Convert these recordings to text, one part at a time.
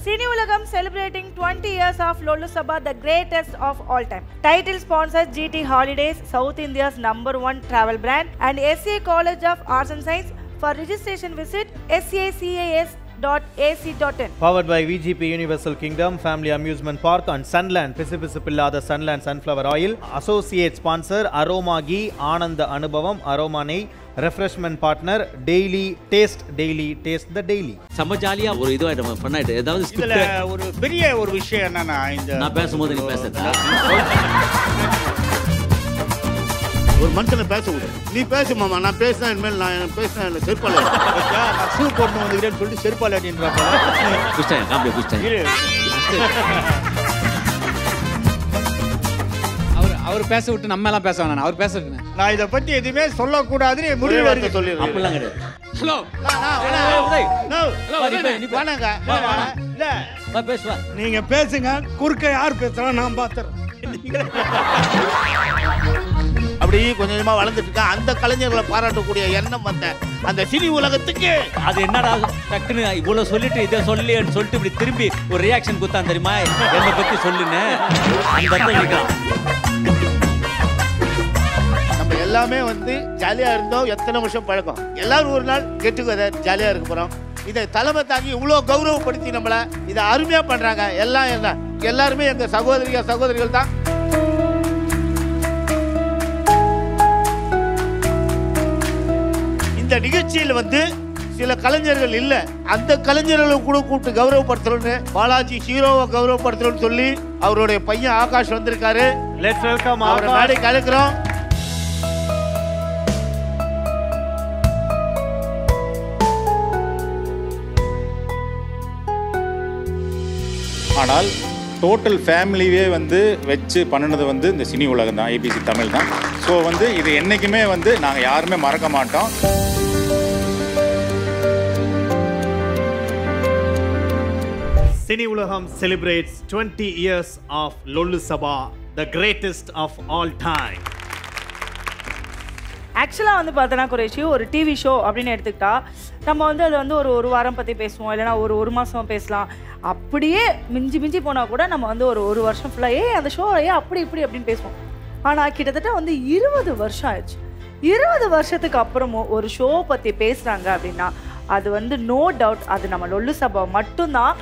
Cine Ulagam celebrating 20 years of Lolu Sabha, the greatest of all time. Title sponsors GT Holidays, South India's number one travel brand, and SCA College of Arts and Science. For registration, visit scacas.ac.in. Powered by VGP Universal Kingdom, Family Amusement Park and Sunland, பிசுபிசுப்பில்லாத Sunland Sunflower Oil. Associate sponsor Aroma Ghee, ஆனந்த அனுபவம் aroma நெய் refreshment partner daily taste daily taste the daily செம்ம ஜாலியா ஒரு இதுவாயிட்ட பண்ணாயிட்டு ஏதாவது இதுல script ஒரு பெரிய ஒரு விஷயம் என்னன்னா இந்த நான் பேசும்போது நீ பேசுறதா ஒரு மனுஷனை பேச விடு நீ பேசு மாமா நான் பேசினா இனிமேல் நான் பேசினா என்ன செருப்பால பத்தியா, நான் ஷூ போட்டு வந்துக்கிறேன்னு சொல்லிட்டு செருப்பால் அடின்றப்ப புஷ்டேன் காமெடி புஷ்டேன் இரு அவர் அவர் பேச விட்டு நம்ம எல்லாம் பேச வேணாம் அவர் பேச விட்டுனேன் நான் இதை பத்தி எதுவுமே சொல்லக்கூடாதுன்னு முடிவு வார்த்தை இருக்கு சொல்லிடுறேன் அப்படிலாம் கிடையாது ஹலோ வா, நீ பே- நீ பே- வேணாங்க வா, வா, வா. இல்ல வா, பேசு வா. நீங்க பேசுங்க குறுக்க யார் பேசுறா நான் பாத்துறேன் அப்படி கொஞ்சம் கொஞ்சமா வளர்ந்துட்டு இருக்கா அந்த கலைஞர்களை பாராட்டக்கூடிய எண்ணம் வந்த அந்த சினி உலகத்துக்கு அது என்னடா டக்குன்னு இவ்வளவு சொல்லிட்டு இதை சொல்லின்னு சொல்லிட்டு இப்படி திரும்பி ஒரு ரியாக்ஷன் கொடுத்தான் தெரியுமா என்னை பத்தி சொல்லுன்னு அந்த இடத்துல நிக்கிறான். நம்ம எல்லாமே வந்து ஜாலியா இருந்தோம் எத்தனை வருஷம் பழக்கம் எல்லாரும் ஒரு நாள் கெட்டுக்கதை ஜாலியா இருக்க போறோம் இதை தலைமை தாங்கி இவ்வளோ கௌரவப்படுத்தி நம்மள இதை அருமையா பண்றாங்க எல்லாம் என்ன எல்லாருமே எங்க சகோதரிக சகோதரிகள் தான் இந்த நிகழ்ச்சியில் வந்து சில கலைஞர்கள் இல்ல அந்த கலைஞர்களை கூட கூப்பிட்டு கௌரவப்படுத்தணும்னு பாலாஜி ஹீரோவை கௌரவப்படுத்தணும்னு சொல்லி அவருடைய பையன் ஆகாஷ் வந்திருக்காரு லெட்ஸ் வெல்கம் அவரை நாடி கலக்கிறோம் ஆனால் டோட்டல் ஃபேமிலியே வந்து வச்சு பண்ணினது வந்து இந்த சினி உலகம் தான் ஏபிசி தமிழ் தான் ஸோ வந்து இது என்றைக்குமே வந்து நாங்கள் யாருமே மறக்க மாட்டோம் சினி உலகம் celebrates 20 years of லொல்லு Sabha the greatest of all time ஆக்சுவலாக வந்து பார்த்தோன்னா குறைச்சி ஒரு டிவி ஷோ அப்படின்னு எடுத்துக்கிட்டா நம்ம வந்து அது வந்து ஒரு ஒரு வாரம் பற்றி பேசுவோம் இல்லைன்னா ஒரு ஒரு மாதம் பேசலாம் அப்படியே மிஞ்சி மிஞ்சி போனால் கூட நம்ம வந்து ஒரு ஒரு வருஷம் ஃபுல்லாக ஏ அந்த ஷோ ஏ அப்படி இப்படி அப்படின்னு பேசுவோம் ஆனால் கிட்டத்தட்ட வந்து இருபது வருஷம் ஆயிடுச்சு இருபது வருஷத்துக்கு அப்புறமும் ஒரு ஷோ பற்றி பேசுகிறாங்க அப்படின்னா அது வந்து நோ டவுட் அது நம்ம லொல்லு சபா மட்டும்தான்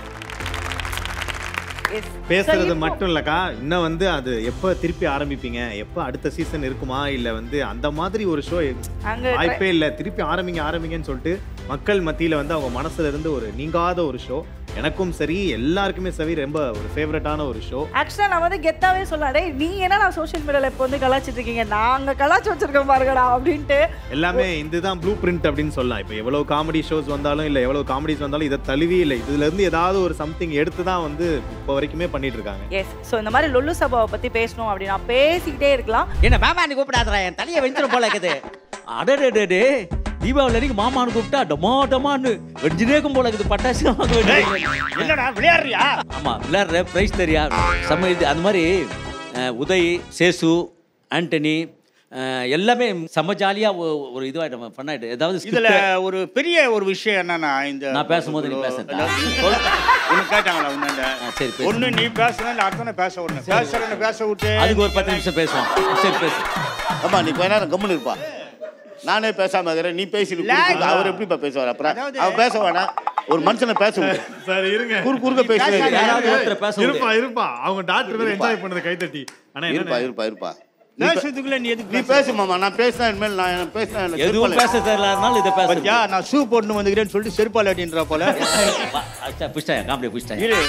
Yes. பேசுறது So, இப்போ- மட்டும் இல்லக்கா இன்னும் வந்து அது எப்போ திருப்பி ஆரம்பிப்பீங்க எப்போ அடுத்த சீசன் இருக்குமா இல்ல வந்து அந்த மாதிரி ஒரு ஷோ அங்க வாய்ப்பே இல்ல திருப்பி ஆரம்பிங்க ஆரம்பிங்கன்னு சொல்லிட்டு மக்கள் மத்தியில வந்து அவங்க மனசுல இருந்து ஒரு நீங்காத ஒரு ஷோ எனக்கும் சரி எல்லாருக்குமே சரி ரொம்ப ஒரு ஃபேவரட்டான ஒரு ஷோ ஆக்சுவலாக நான் வந்து கெத்தாவே சொல்லலாம் டேய் நீ என்ன நான் சோஷியல் மீடியாவில் இப்போ வந்து கலாச்சிட்டு இருக்கீங்க நாங்கள் கலாச்சி வச்சிருக்கோம் பாருங்கடா அப்படின்ட்டு எல்லாமே இதுதான் ப்ளூ பிரிண்ட் அப்படின்னு சொல்லலாம் இப்போ எவ்வளவு காமெடி ஷோஸ் வந்தாலும் இல்லை எவ்வளவு காமெடிஸ் வந்தாலும் இதை தழுவி இல்லை இதுல இருந்து ஏதாவது ஒரு சம்திங் எடுத்து தான் வந்து இப்போ வரைக்குமே பண்ணிட்டு இருக்காங்க எஸ் ஸோ இந்த மாதிரி லொல்லு சபாவை பற்றி பேசணும் அப்படின்னா பேசிக்கிட்டே இருக்கலாம் என்ன மாமான்னு கூப்பிடாதடா என் தலையை வெஞ்சிரும் போல இருக்குது அடடே தீபாவளி வரைக்கும் மாமான்னு கூப்பிட்டா டமா டமான்னு வெஞ்சினேக்கும் போல இருக்குது பட்டாசு வாங்க வேண்டியது. என்னடா விளையாடுறியா ஆமா விளையாடுற பிரைஸ் தெரியா செம்ம இது அந்த மாதிரி அஹ், உதய் சேசு ஆண்டனி அஹ், எல்லாமே செம்ம ஜாலியா ஒ- ஒரு இதுவாயிட்டு பண்ணாயிட்டு ஏதாவது இதுல script- ஒரு பெரிய ஒரு விஷயம் என்னன்னா இந்த நான் பேசும்போது நீ பேசுறதா? ஒன்னு கேட்டாங்களா உன்ன ஆ, சரி பேசு. ஒண்ணு நீ பேசுன அடுத்தவன பேச விடணும் பேசுறவன பேச விட்டு அதுக்கு ஒரு பத்து நிமிஷம் பேசுவோம் சரி பேசு அம்மா நீ கொஞ்ச நேரம் கம்முன்னு இருப்பா நானே பேசாம இருக்கிறேன் நீ பேசி lag. அவர் எப்படிப்பா பேசுவார் அப்புறம் அதாவது- அவன் பேச வேணாம் ஒரு மனுஷனை பேச விடு சார் இருங்க குறு குறுக்க பேசுவே யாராவது ஒருத்தர் பேச விடு. இருப்பா இருப்பா அவங்க டாக்டர் வேற என்ஜாய் பண்ணது கைத்தட்டி ஆனா இருப்பா என்ன இருப்பா இருப்பா நீ பே- பேசுறதுக்குள்ள நீ எதுக்கு நீ பேச? பேசு மாமா நான் பேசினா இனிமேல் நான் பேசினா என்ன எதுவும் செருப்பால- பேச தெரியலனாலும் இதை பேச பத்தியா நான் ஷூ போட்டு வந்துக்கிறேன்னு சொல்லிட்டு செருப்பால் அடின்ற போல புஷ்டாயா காமெடி புஷ்டாயா இரு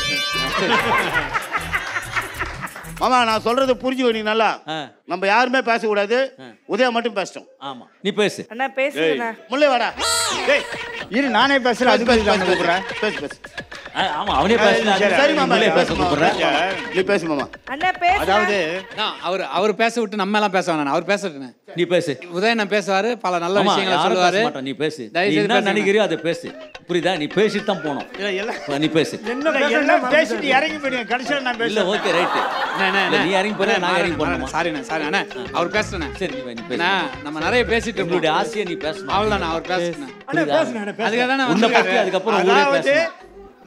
மாமா நான் சொல்றது புரிஞ்சு நீ நல்லா ஆ. நம்ம யாருமே பேசக்கூடாது உதயா மட்டும் பேசட்டும் ஆமா நீ பேசு அண்ணா பேசுறேண்ணா முல்லை வாடா டேய் இரு நானே பேசுறேன் அதுக்கு பேசு, அதுக்கு பேசு, கூப்பிடுறேன் பேசு பேசு ஆ, ஆமா அவனே பேசல சரி, சரி மாமா நீ நீ பேச பேசு மாமா. கூப்பிடுறேன் நீ பேசு மாமா அண்ணா பேச அதாவது நான் அவர் அவர் பேச விட்டு நம்ம எல்லாம் பேச வேணாம் அவர் பேச விட்டுனேன் நீ பேசு உதயண்ணன் பேசுவாரு பல நல்ல ஆமா, விஷயங்களை யாரும் பேச சொல்லுவாரு மாட்டோம், நீ பேசு தயவு நீ செய்து என்ன பேசுங்க. நினைக்கிறியோ அதை பேசு புரியுதா நீ பேசிட்டு தான் போனோம் இல்ல, எல்லாம் நீ பேசு இல்ல, எல்லாம் பேசிட்டு இறங்கி போயிடுங்க கடைசியில் நான் இல்ல பேசுறேன் ஓகே ரைட் நீ இறங்கி போற நான் இறங்கி போறேன் சாரிண்ணே சாரி அண்ணே அவர் பேசுறேன் சரி நீ நீ பேசு அண்ணா, நம்ம நிறைய பேசிட்டு உங்களுடைய இருக்கோம் ஆசையை நீ பேசணும் அவ்வளவுதான் அவர் பேசுறேன் புரியுதா? அதுக்காக தான் உன்னை பத்தி அதுக்கப்புறம் ஊரே அதாவது பேசணும்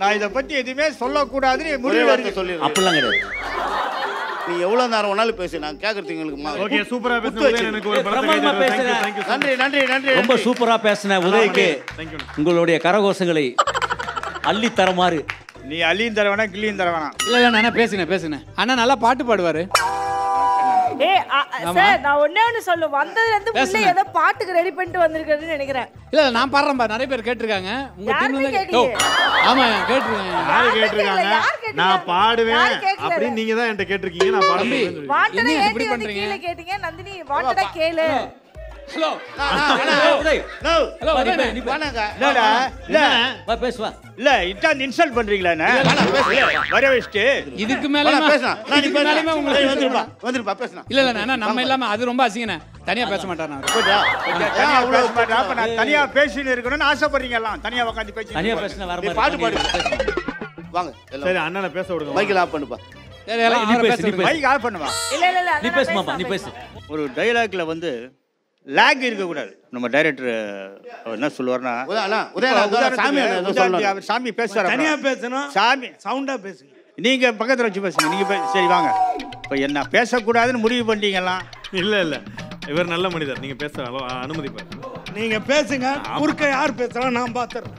நான் இதை பத்தி எதுவுமே சொல்லக்கூடாதுன்னு ஒரே முடிவு வார்த்தை இருக்கு. சொல்லிடுறேன் அப்படிலாம் கிடையாது நீ எவ்வளவு நேரம் வேணாலும் பேசு நான் கேட்கறதுக்கு எங்களுக்கு மா- ஓகே சூப்பரா குத்து பேசுனீங்க வச்சு. எனக்கு ஒரு படத்தை பிரமாதமா கைதட்டல். Thank you, பேசுறேன். thank you so நன்றி நன்றி நன்றி ரொம்ப நன்றி. சூப்பரா பேசின உதவிக்கு Thank you. உங்களுடைய கரகோஷங்களை அள்ளி தரமாறு நீ அள்ளியும் தர வேணாம் கிள்ளியும் தர வேணாம் இல்ல இல்ல நான் பேசுனேன் பேசுனேன் அண்ணா நல்லா பாட்டு பாடுவாரு ஏ சார் நான் ஒண்ணே ஒண்ணு சொல்லும் வந்ததுல இருந்து உள்ள பேசுங்க. ஏதோ பாட்டுக்கு ரெடி பண்ணிட்டு வந்திருக்கிறதுன்னு நினைக்கிறேன் இல்ல இல்ல, நான் பாடுறேன் பாரு நிறைய பேர் கேட்டிருக்காங்க உங்க யாருமே டீம்ல கேட்கலையே. ஆமா கேட்டிருக்காங்க யாரு யாருமே கேட்டிருக்காங்க கேட்கல, யார் கேட்கல? நான் பாடுவேன் யார் கேட்கல? அப்படின்னு நீங்க தான் என்கிட்ட கேட்டிருக்கீங்க நான் பாட தம்பி. முடியும்னு சொல்லி. வாண்டடா என்ன ஏத்தி இப்படி வந்து பண்றீங்க? கீழே கேட்டீங்க நந்தினி வாண்டடா கேளு ஹலோ உதய், No. ஹலோ வா, நீ போய், நீ போய். வாணங்க. இல்லடா இல்ல வா பேசுவா இல்ல இட்டாந்து இன்சல்ட் பண்றீங்களா என்ன? வேணாம், பேசு. வர வச்சுட்டு இதுக்கு மேல வாணா, பேசலாம். நான் நீ இதுக்கு பேசலாம். மேலயுமே ஏய், உங்களுக்கு வந்துருப்பா, வந்துருப்பா, பேசலாம். இல்ல இல்ல அண்ணா நம்ம இல்லாம அது ரொம்ப அசிங்கண்ணே தனியா பேச மாட்டார் நான் போயிட்டியா? தனியா ஏன் அவ்வளவு பேச மாட்டேன். அப்ப நான் தனியா பேசின்னு இருக்கணும்னு ஆசைப்படுறீங்க எல்லாம் தனியா உட்காந்து பேசி தனியா பேசின வர நீ மாதிரி பாட்டு பாடு. பேசு. வாங்க எல்லாம். சரி அண்ணனை பேச விடுங்க மைக்கில் ஆஃப் பண்ணுப்பா சரி எல்லாம் நீ அவரை பேசு, பேச நீ விடுங்க. மைக் ஆஃப் பண்ணுவா இல்ல இல்ல இல்ல நீ அண்ணா, பேசு நான் மாமா நீ பேசு பேசலாம். ஒரு டைலாக்ல வந்து லேக் இருக்கக்கூடாது நம்ம டைரக்டர் என்ன சொல்லுவார்னா உதய அண்ணா, உதய அண்ணா, இப்ப உதய சாமி அண்ணா ஏதோ உதாரணத்துக்கு சொல்லணும். அவர் சாமி பேசுறாரு தனியா பேசணும் சாமி சவுண்டா பேசுங்க நீங்க பக்கத்துல வச்சு பேசுங்க நீங்க பே- சரி வாங்க இப்ப என்ன பேசக்கூடாதுன்னு முடிவு பண்ணிட்டீங்கலாம் இல்ல இல்ல இவர் நல்ல மனிதர் நீங்க பேச அளவு- அனுமதிப்பார் நீங்க பேசுங்க குறுக்க யார் பேசுறா நான் பாத்துறேன்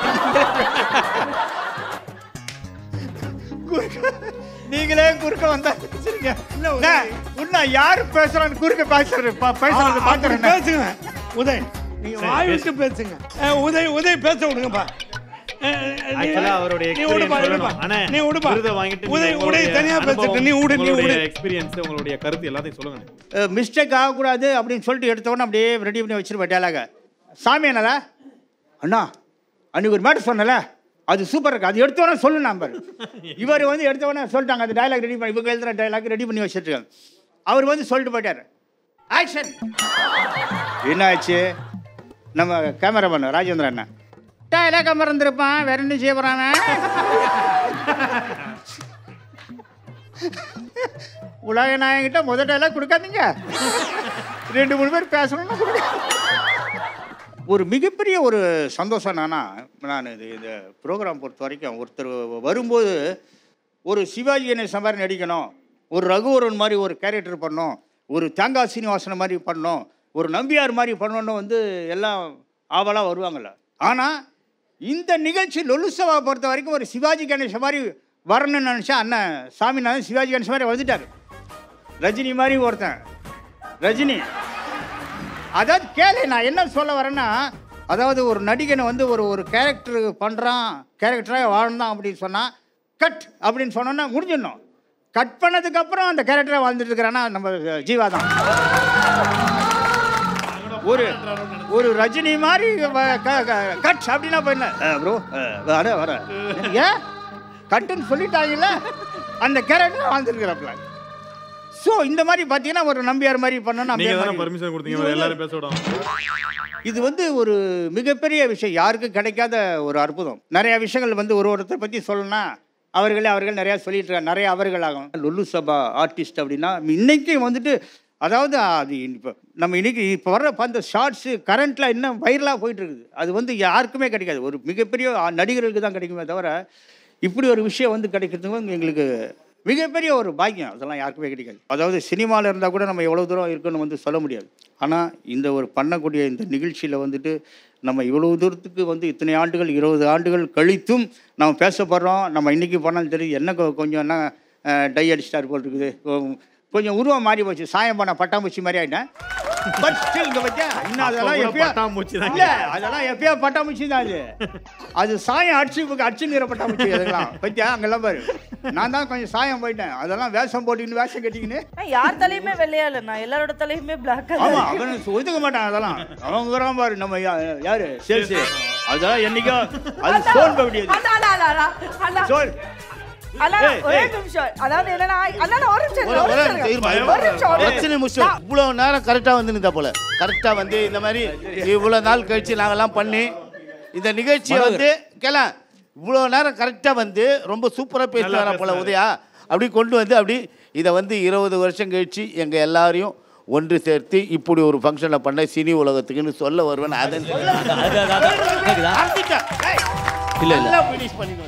நீங்களே குறுக்க வந்தா பேசுறீங்க அண்ணா, உன்ன யாரு பேசுறான்னு குறுக்க பேசுறது பா- பேசுறது அப்படி பாக்குறேன் பேசுங்க உதய் நீங்க வாய் விட்டு பேசுங்க அஹ், உதய் உதய் பேச விடுங்கப்பா அஹ், அஹ், நீ- Actually, அவருடைய நீ experience விடுப்பா, சொல்லணும். விடுப்பா. அண்ணே, நீ விடுப்பா விருதை வாங்கிட்டு நீங்க உதய் உதய் உங்களுடைய தனியா பேசிட்டு அனுபவம், நீ விடு நீ உங்களுடைய விடு experience, உங்களுடைய கருத்து எல்லாத்தையும் சொல்லுங்க மிஸ்டேக் ஆகக்கூடாது அப்படின்னு சொல்லிட்டு எடுத்தவொடனே அப்படியே ரெடி பண்ணி வச்சிருப்பேன் டேலாக சாமி என்னடா அண்ணா அன்னைக்கு ஒரு மேட்டர் சொன்னல அது சூப்பர் இருக்கு அது எடுத்தவொடனே சொல்லு நான் பாரு இவர் வந்து எடுத்தவொடனே சொல்லிட்டாங்க அந்த டயலாக் ரெடி பண்ணி இவங்க எழுதுற டயலாக் ரெடி பண்ணி வச்சிருக்காங்க அவர் வந்து சொல்லிட்டு போயிட்டாரு ஆக்ஷன் என்ன ஆச்சு நம்ம கேமராமேன் ராஜேந்திரன் அண்ணா டயலாக் மறந்துருப்பான் வேற என்ன செய்ய போறான் உலக நாயகிட்ட முதல் டயலாக் கொடுக்காதீங்க ரெண்டு மூணு பேர் பேசணும்னு கொடுங்க ஒரு மிகப்பெரிய ஒரு சந்தோஷம் என்னன்னா நான் இது இந்த ப்ரோக்ராம் பொறுத்த வரைக்கும் ஒருத்தர் வரும்போது ஒரு சிவாஜி கணேசன் மாதிரி நடிக்கணும் ஒரு ரகுவரன் மாதிரி ஒரு கேரக்டர் பண்ணணும் ஒரு தேங்காய் சீனிவாசன் மாதிரி பண்ணணும் ஒரு நம்பியார் மாதிரி பண்ணணும்னு வந்து எல்லாம் ஆவலாக வருவாங்கல்ல ஆனால் இந்த நிகழ்ச்சி லொலுசவா பொறுத்த வரைக்கும் ஒரு சிவாஜி கணேசன் மாதிரி வரணும்னு நினச்சா அண்ணன் சாமிநாதன் சிவாஜி கணேசன் மாதிரி வந்துட்டார் ரஜினி மாதிரி ஒருத்தன் ரஜினி அதாவது கேளு நான் என்ன சொல்ல வரேன்னா அதாவது ஒரு நடிகனை வந்து ஒரு ஒரு கேரக்டர் பண்ணுறான் கேரக்டராக வாழ்ந்தான் அப்படின்னு சொன்னால் கட் அப்படின்னு சொன்னோன்னா முடிஞ்சிடணும் கட் பண்ணதுக்கப்புறம் அந்த கேரக்டராக வாழ்ந்துட்டு இருக்கிறான்னா நம்ம ஜீவா தான் ஒரு ஒரு ரஜினி மாதிரி வ- க- க- கட் அப்படின்னா இப்போ என்ன ப்ரோ வர வர ஏன் கட்டுன்னு சொல்லிட்டாங்கல்ல அந்த கேரக்டர் வாழ்ந்துருக்கிறப்பல ஸோ இந்த மாதிரி பார்த்தீங்கன்னா ஒரு நம்பியார் மாதிரி பண்ணணும் நீங்க நம்பியார் தானே மாதிரி. பர்மிஷன் கொடுத்தீங்க இது இவரை வந்து- எல்லாரும் பேச விடாம இது வந்து ஒரு மிகப்பெரிய விஷயம் யாருக்கும் கிடைக்காத ஒரு அற்புதம் நிறைய விஷயங்கள் வந்து ஒரு ஒருத்தர் பற்றி சொல்லணும்னா அவர்களே அவர்கள் நிறையா சொல்லிட்டு இருக்காங்க நிறைய அவர்கள் ஆகும் லுல்லு சபா ஆர்டிஸ்ட் அப்படின்னா இன்னைக்கு வந்துட்டு அதாவது அது இப்போ நம்ம இன்னைக்கு இப்போ வர்ற அந்த ஷார்ட்ஸு கரண்ட்டில் இன்னும் வைரலாக போயிட்டு இருக்குது அது வந்து யாருக்குமே கிடைக்காது ஒரு மிகப்பெரிய நடிகர்களுக்கு தான் கிடைக்குமே தவிர இப்படி ஒரு விஷயம் வந்து கிடைக்கிறதுக்கு வந்து எங்களுக்கு மிகப்பெரிய ஒரு பாக்கியம் அதெல்லாம் யாருக்குமே கிடைக்காது அதாவது சினிமாவில் இருந்தால் கூட நம்ம எவ்வளோ தூரம் இருக்குன்னு வந்து சொல்ல முடியாது ஆனால் இந்த ஒரு பண்ணக்கூடிய இந்த நிகழ்ச்சியில் வந்துட்டு நம்ம இவ்வளவு தூரத்துக்கு வந்து இத்தனை ஆண்டுகள் இருபது ஆண்டுகள் கழித்தும் நம்ம பேசப்படுறோம் நம்ம இன்றைக்கி பண்ணாலும் தெரியுது என்ன கொ- கொஞ்சம் என்ன டை அடிச்சிட்டார் போல் இருக்குது கொ- கொஞ்சம் உருவம் மாறி போச்சு சாயம் பண்ண பட்டாம்பூச்சி மாதிரி ஆகிட்டேன் பட் ஸ்டில் இங்கே வச்சா இன்னும் அதெல்லாம் அப்ப கூட எப்பயோ பட்டாம்பூச்சி தான் இல்ல அதெல்லாம் எப்பயோ பட்டாம்பூச்சி தான் அது அது சாயம் அடிச்சு அடிச்சுங்கிற பட்டாம்பூச்சி அதெல்லாம் பத்தியா அங்கெல்லாம் பாரு நான் தான் கொஞ்சம் சாயம் போயிட்டேன் அதெல்லாம் வேஷம் போட்டுக்கின்னு வேஷம் கட்டிக்கின்னு ஆனா, யார் தலையுமே வெள்ளையா இல்லைண்ணா எல்லாரோட தலையுமே பிளாக் ஆமா அவன் ஒதுக்க மாட்டான் அதெல்லாம் அவன் வரான் பாரு நம்ம யா- யாரு சரி சரி அதெல்லாம் என்னைக்கோ அது சோன் பகுடியது சோல் அண்ணா ஏய், ஒரே ஏய். நிமிஷம் அதாவது என்னன்னா அண்ணா நான் ஒரு நிமிஷம் ஒரு ஒரு ஒரு நிமிஷம் இருமா, இருங்க. இருமா. ஒரு நிமிஷம் ஒரு பிரச்சனை முடிச்சோம் இவ்வளோ நேரம் கரெக்டாக வந்து நின்றா போல கரெக்டாக வந்து இந்த மாதிரி இவ்வளோ நாள் கழிச்சு நாங்கெல்லாம் பண்ணி இந்த நிகழ்ச்சியை வந்து கேள இவ்வளோ நேரம் கரெக்டாக வந்து ரொம்ப சூப்பராக பேசுவாரா போல உதயா அப்படி கொண்டு வந்து அப்படி இதை வந்து இருபது வருஷம் கழிச்சு எங்கள் எல்லாரையும் ஒன்று சேர்த்து இப்படி ஒரு ஃபங்க்ஷனில் பண்ண சினி உலகத்துக்குன்னு சொல்ல வருவேன் அதன் அது- அது- அது- கேக்குதா? இல்ல, இல்ல. நல்லா ஃபினிஷ் பண்ணிட்டு வந்து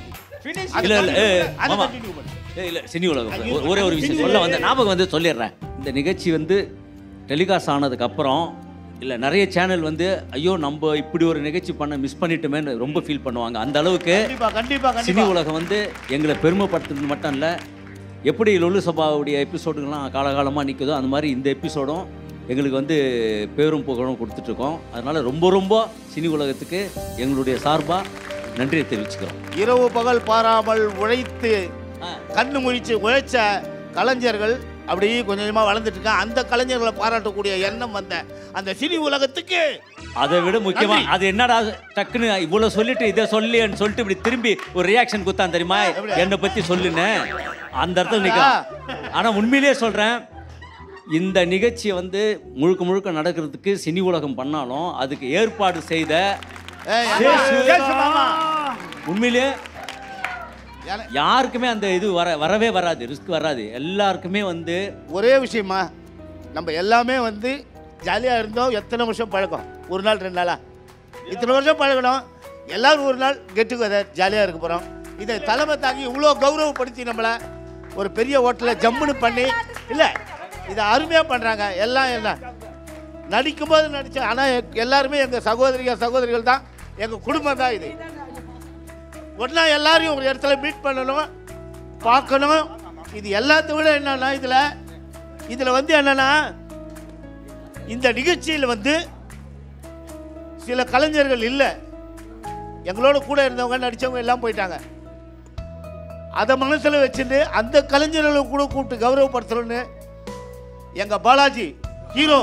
இல்ல இல்ல ஏ, அதை மாமா continue பண்ணு. ஏ, இல்ல சினி உலகம் ஒ- ஒரே ஒரு விஷயம் சொல்ல வந்த ஞாபகம் வந்து சொல்லிடுறேன் இந்த நிகழ்ச்சி வந்து டெலிகாஸ்ட் ஆனதுக்கு அப்புறம் இல்லை நிறைய சேனல் வந்து ஐயோ நம்ம இப்படி ஒரு நிகழ்ச்சி பண்ண மிஸ் பண்ணிட்டோமேன்னு ரொம்ப ஃபீல் பண்ணுவாங்க அந்த அளவுக்கு கண்டிப்பா கண்டிப்பா சினி கண்டிப்பா உலகம் வந்து எங்களை பெருமைப்படுத்துறது மட்டும் இல்லை எப்படி லொல்லு சபாவுடைய எபிசோடுகள்லாம் காலகாலமாக நிற்குதோ அந்த மாதிரி இந்த எபிசோடும் எங்களுக்கு வந்து பேரும் புகழும் கொடுத்துட்ருக்கோம் அதனால் ரொம்ப ரொம்ப சினி உலகத்துக்கு எங்களுடைய சார்பாக நன்றியை தெரிவிச்சுக்கிறோம் இரவு பகல் பாராமல் உழைத்து ஆ. கண்ணு முழிச்சு உழைச்ச கலைஞர்கள் அப்படியே கொஞ்சம் கொஞ்சமாக வளர்ந்துட்டு இருக்காங்க அந்த கலைஞர்களை பாராட்டக்கூடிய எண்ணம் வந்த அந்த சினி உலகத்துக்கு அதை விட முக்கியமா நன்றி. அது என்னடா டக்குன்னு இவ்வளோ சொல்லிட்டு இதை சொல்லின்னு சொல்லிட்டு இப்படி திரும்பி ஒரு ரியாக்ஷன் கொடுத்தான் தெரியுமா என்னை பற்றி சொல்லுனேன் அந்த இடத்துல நிற்கலாம் ஆனால் உண்மையிலேயே சொல்கிறேன் இந்த நிகழ்ச்சியை வந்து முழுக்க முழுக்க நடக்கிறதுக்கு சினி உலகம் பண்ணாலும் அதுக்கு ஏற்பாடு செய்த ஏய், சேசு. சேசு மாமா. உண்மையிலே யார- யாருக்குமே அந்த இது வர வரவே வராது ரிஸ்க் வராது எல்லாருக்குமே வந்து ஒரே விஷயமா நம்ம எல்லாமே வந்து ஜாலியாக இருந்தோம் எத்தனை வருஷம் பழக்கம் ஒரு நாள் ரெண்டு நாளா இத்தனை வருஷம் பழகணும் எல்லாரும் ஒரு நாள் கெட் டுகெதர் ஜாலியாக இருக்க போகிறோம் இதை தலைமை தாங்கி இவ்வளோ கௌரவப்படுத்தி நம்மளை ஒரு பெரிய ஹோட்டலில் ஜம்முன்னு பண்ணி இல்லை இதை அருமையாக பண்ணுறாங்க எல்லாம் என்ன நடிக்கும்போது நடிச்ச ஆனால் எல்லாருமே எங்கள் சகோதரிகள் சகோதரிகள் தான் எங்கள் குடும்பம் தான் இது ஒன்றா எல்லாரையும் ஒரு இடத்துல மீட் பண்ணணும் பார்க்கணும் இது எல்லாத்த விட என்னன்னா இதில் இதில் வந்து என்னன்னா இந்த நிகழ்ச்சியில் வந்து சில கலைஞர்கள் இல்லை எங்களோட கூட இருந்தவங்க நடித்தவங்க எல்லாம் போயிட்டாங்க அதை மனசில் வச்சுட்டு அந்த கலைஞர்களை கூட கூப்பிட்டு கௌரவப்படுத்தணும்னு எங்கள் பாலாஜி ஹீரோ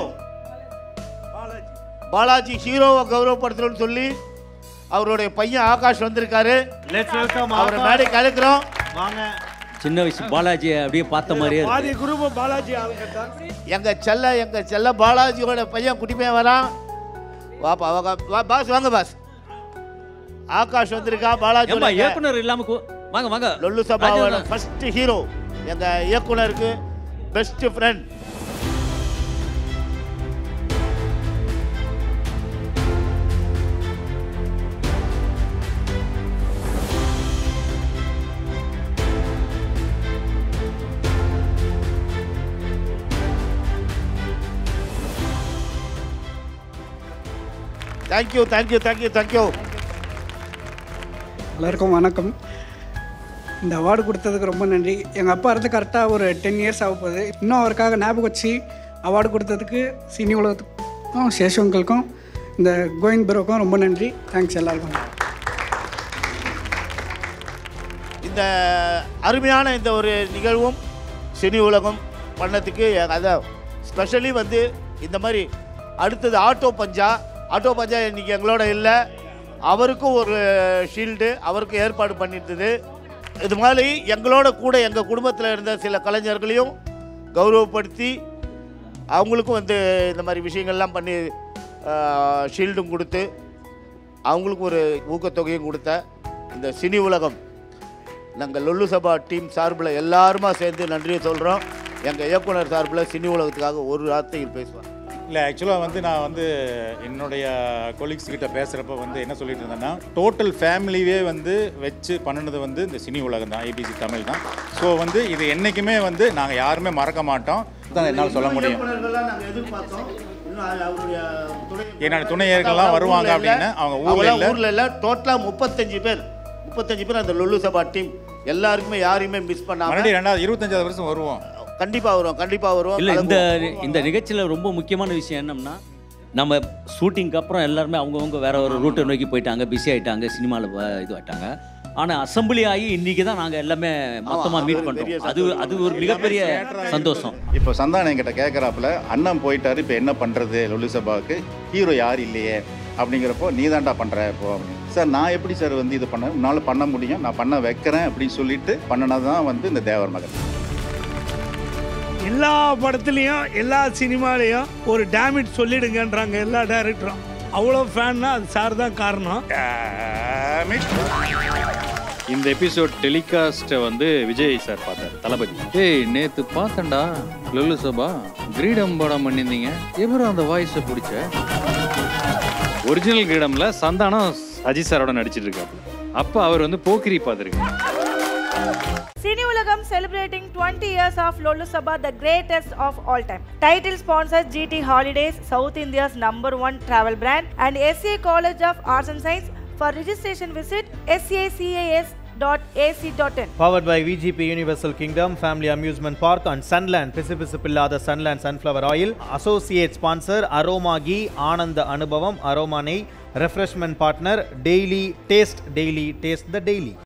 பாலாஜி ஹீரோவை கௌரவப்படுத்தணும்னு சொல்லி அவருடைய பையன் ஆகாஷ் வந்திருக்காரு லெட்ஸ் வெல்கம் அவரை மேடைக்கு அழைக்கிறோம் வாங்க சின்ன வயசு பாலாஜியை அப்படியே பார்த்த மாதிரியே இருக்கு பாதி குரூப் பாலாஜி ஆளுங்க தான் எங்க செல்ல எங்க செல்ல பாலாஜியோட பையன் குட்டி பையன் வரான் வாப்பா வாங்க வா பாஸ் வாங்க பாஸ் ஆகாஷ் வந்திருக்கா ஏம்மா பாலாஜி இயக்குனர் இல்லாம கூ- வாங்க வாங்க லொல்லு சபாவோட ராஜேந்திரன். ஃபர்ஸ்ட் ஹீரோ எங்க இயக்குனருக்கு best friend thank you thank you thank you thank you எல்லாருக்கும் வணக்கம் இந்த அவார்டு கொடுத்ததுக்கு ரொம்ப நன்றி எங்கள் அப்பா இருந்து கரெக்டாக ஒரு டென் இயர்ஸ் ஆக போகுது இன்னும் அவருக்காக ஞாபகம் வச்சு அவார்டு கொடுத்ததுக்கு சினி உலகத்துக்கும் சேஷவங்களுக்கும் இந்த கோவிந்த் ப்ரோக்கும் ரொம்ப நன்றி தேங்க்ஸ் எல்லாருக்கும் இந்த அருமையான இந்த ஒரு நிகழ்வும் சினி உலகம் பண்ணதுக்கு அதான் ஸ்பெஷலி வந்து இந்த மாதிரி அடுத்தது ஆட்டோ பஞ்சா ஆட்டோ பஞ்சா இன்னைக்கு எங்களோட இல்லை அவருக்கும் ஒரு ஷீல்டு அவருக்கும் ஏற்பாடு பண்ணியிருந்தது இது மாதிரி எங்களோட கூட எங்கள் குடும்பத்தில் இருந்த சில கலைஞர்களையும் கௌரவப்படுத்தி அவங்களுக்கும் வந்து இந்த மாதிரி விஷயங்கள்லாம் பண்ணி ஷீல்டும் கொடுத்து அவங்களுக்கு ஒரு ஊக்கத்தொகையும் கொடுத்த இந்த சினி உலகம் நாங்கள் லொல்லு சபா டீம் சார்பில் எல்லாருமா சேர்ந்து நன்றியை சொல்கிறோம் எங்கள் இயக்குனர் சார்பில் சினி உலகத்துக்காக ஒரு வார்த்தையில் பேசுவார் இல்லை ஆக்சுவலாக வந்து நான் வந்து என்னுடைய கொலீக்ஸ் கிட்ட பேசுகிறப்ப வந்து என்ன சொல்லிட்டு இருந்தேன்னா டோட்டல் ஃபேமிலியே வந்து வச்சு பண்ணினது வந்து இந்த சினி உலகம் தான் ஏபிசி தமிழ் தான் ஸோ வந்து இது என்றைக்குமே வந்து நாங்கள் யாருமே மறக்க மாட்டோம் தான் என்னால் சொல்ல முடியும் இயக்குனர்கள்லாம் நாங்கள் எதிர்பார்த்தோம் இன்னும் அது அவருடைய துணை என்னோட துணையர்கள்லாம் வருவாங்க அப்படின்னு அவங்க ஊர்ல அவங்களாம் இல்லை ஊரில் இல்லை டோட்டலாக முப்பத்தஞ்சு பேர் முப்பத்தஞ்சு பேர் அந்த லொல்லு சபா டீம் எல்லாருக்குமே யாரையுமே மிஸ் பண்ணாமல் மறுபடியும் ரெண்டாவது இருபத்தஞ்சாவது வருஷம் வருவோம் கண்டிப்பாக வருவோம் கண்டிப்பாக வருவோம் இல்லை இந்த கலக்குவோம். இந்த நிகழ்ச்சியில் ரொம்ப முக்கியமான விஷயம் என்னம்னா நம்ம ஷூட்டிங்க்கு அப்புறம் எல்லாருமே அவங்கவுங்க வேற ஒரு ரூட்டை நோக்கி போயிட்டாங்க பிஸி ஆயிட்டாங்க சினிமாவில் இது ஆயிட்டாங்க ஆனால் அசம்பிளி ஆகி இன்னைக்கு தான் நாங்கள் எல்லாமே மொத்தமாக அது மீட் ஒரு பெரிய பண்ணுறோம் அது அது ஒரு மிகப்பெரிய சந்தோஷம் இப்போ சந்தானம் என்கிட்ட கேட்குறாப்புல அண்ணன் போயிட்டாரு இப்போ என்ன பண்ணுறது லொல்லு சபாவுக்கு ஹீரோ யார் இல்லையே அப்படிங்கிறப்போ நீ தான்டா பண்ணுற இப்போ அப்படின்னு. சார் நான் எப்படி சார் வந்து இது பண்ண உன்னால் பண்ண முடியும் நான் பண்ண வைக்கிறேன் அப்படின்னு சொல்லிட்டு பண்ணினது தான் வந்து இந்த தேவர் மகன் எல்லா படத்துலையும் எல்லா சினிமாலையும் ஒரு டேமிட் சொல்லிடுங்கன்றாங்க எல்லா டைரக்டரும் அவ்வளோ ஃபேன்னா அது சார் தான் காரணம் இந்த எபிசோட் டெலிகாஸ்ட்டை வந்து விஜய் சார் பார்த்தாரு தளபதி ஏய் நேத்து பார்த்தேன்டா லொல்லு சபா கிரீடம் படம் பண்ணியிருந்தீங்க எவரும் அந்த வாய்ஸை பிடிச்ச ஒரிஜினல் கிரீடம்ல சந்தானம் அஜித் சாரோட நடிச்சிட்டு இருக்காப்புல அப்போ அவர் வந்து போக்கிரி பார்த்துருக்காரு Cine Ulagam celebrating 20 years of Lolu Sabha, the greatest of all time. Title sponsors GT Holidays, South India's number one travel brand, and SCA College of Arts and Science. For registration, visit scacas.ac.in. Powered by VGP Universal Kingdom Family Amusement Park and Sunland பிசுபிசுப்பில்லாத Sunland Sunflower Oil Associate Sponsor Aroma Ghee ஆனந்த அனுபவம் aroma நெய் refreshment partner daily taste daily taste the daily